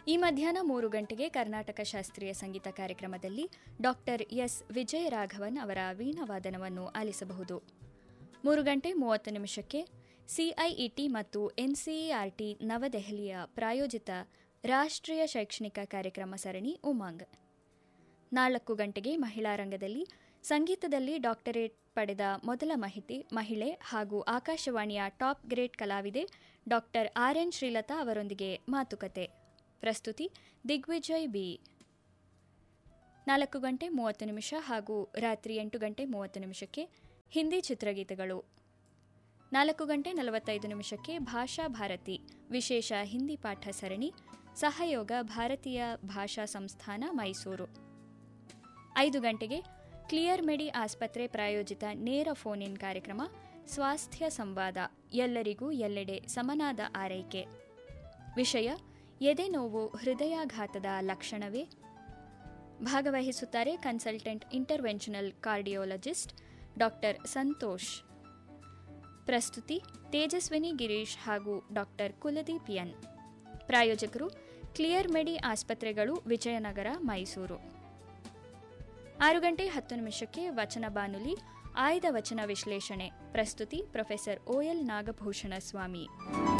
ಈ ಮಧ್ಯಾಹ್ನ ಮೂರು ಗಂಟೆಗೆ ಕರ್ನಾಟಕ ಶಾಸ್ತ್ರೀಯ ಸಂಗೀತ ಕಾರ್ಯಕ್ರಮದಲ್ಲಿ ಡಾಕ್ಟರ್ ಎಸ್ ವಿಜಯರಾಘವನ್ ಅವರ ವೀಣಾವಾದನವನ್ನು ಆಲಿಸಬಹುದು ಮೂರು ಗಂಟೆ ಮೂವತ್ತು ನಿಮಿಷಕ್ಕೆ ಸಿಐಇಟಿ ಮತ್ತು ಎನ್ಸಿಇಆರ್ಟಿ ನವದೆಹಲಿಯ ಪ್ರಾಯೋಜಿತ ರಾಷ್ಟ್ರೀಯ ಶೈಕ್ಷಣಿಕ ಕಾರ್ಯಕ್ರಮ ಸರಣಿ ಉಮಂಗ್ ನಾಲ್ಕು ಗಂಟೆಗೆ ಮಹಿಳಾ ರಂಗದಲ್ಲಿ ಸಂಗೀತದಲ್ಲಿ ಡಾಕ್ಟರೇಟ್ ಪಡೆದ ಮೊದಲ ಮಾಹಿತಿ ಮಹಿಳೆ ಹಾಗೂ ಆಕಾಶವಾಣಿಯ ಟಾಪ್ ಗ್ರೇಡ್ ಕಲಾವಿದೆ ಡಾಕ್ಟರ್ ಆರ್ ಎನ್ ಶ್ರೀಲತಾ ಅವರೊಂದಿಗೆ ಮಾತುಕತೆ ಪ್ರಸ್ತುತಿ ದಿಗ್ವಿಜಯ್ ಬಿ ನಾಲ್ಕು ಗಂಟೆ ಮೂವತ್ತು ನಿಮಿಷ ಹಾಗೂ ರಾತ್ರಿ ಎಂಟು ಗಂಟೆ ಮೂವತ್ತು ನಿಮಿಷಕ್ಕೆ ಹಿಂದಿ ಚಿತ್ರಗೀತೆಗಳು ನಾಲ್ಕು ಗಂಟೆ ನಲವತ್ತೈದು ನಿಮಿಷಕ್ಕೆ ಭಾಷಾ ಭಾರತಿ ವಿಶೇಷ ಹಿಂದಿ ಪಾಠ ಸರಣಿ ಸಹಯೋಗ ಭಾರತೀಯ ಭಾಷಾ ಸಂಸ್ಥಾನ ಮೈಸೂರು ಐದು ಗಂಟೆಗೆ ಕ್ಲಿಯರ್ ಮೆಡಿ ಆಸ್ಪತ್ರೆ ಪ್ರಾಯೋಜಿತ ನೇರ ಫೋನ್ ಇನ್ ಕಾರ್ಯಕ್ರಮ ಸ್ವಾಸ್ಥ್ಯ ಸಂವಾದ ಎಲ್ಲರಿಗೂ ಎಲ್ಲೆಡೆ ಸಮನಾದ ಆರೈಕೆ ವಿಷಯ ಎದೆ ನೋವು ಹೃದಯಾಘಾತದ ಲಕ್ಷಣವೇ ಭಾಗವಹಿಸುತ್ತಾರೆ consultant interventional cardiologist doctor Santosh ಪ್ರಸ್ತುತಿ ತೇಜಸ್ವಿನಿ ಗಿರೀಶ್ ಹಾಗೂ ಡಾಕ್ಟರ್ ಕುಲದೀಪ್ ಎನ್ ಪ್ರಾಯೋಜಕರು ಕ್ಲಿಯರ್ ಮೆಡಿ ಆಸ್ಪತ್ರೆಗಳು ವಿಜಯನಗರ ಮೈಸೂರು ಆರು ಗಂಟೆ ಹತ್ತು ನಿಮಿಷಕ್ಕೆ ವಚನ ಬಾನುಲಿ ಆಯ್ದ ವಚನ ವಿಶ್ಲೇಷಣೆ ಪ್ರಸ್ತುತಿ ಪ್ರೊಫೆಸರ್ ಓಎಲ್ ನಾಗಭೂಷಣ ಸ್ವಾಮಿ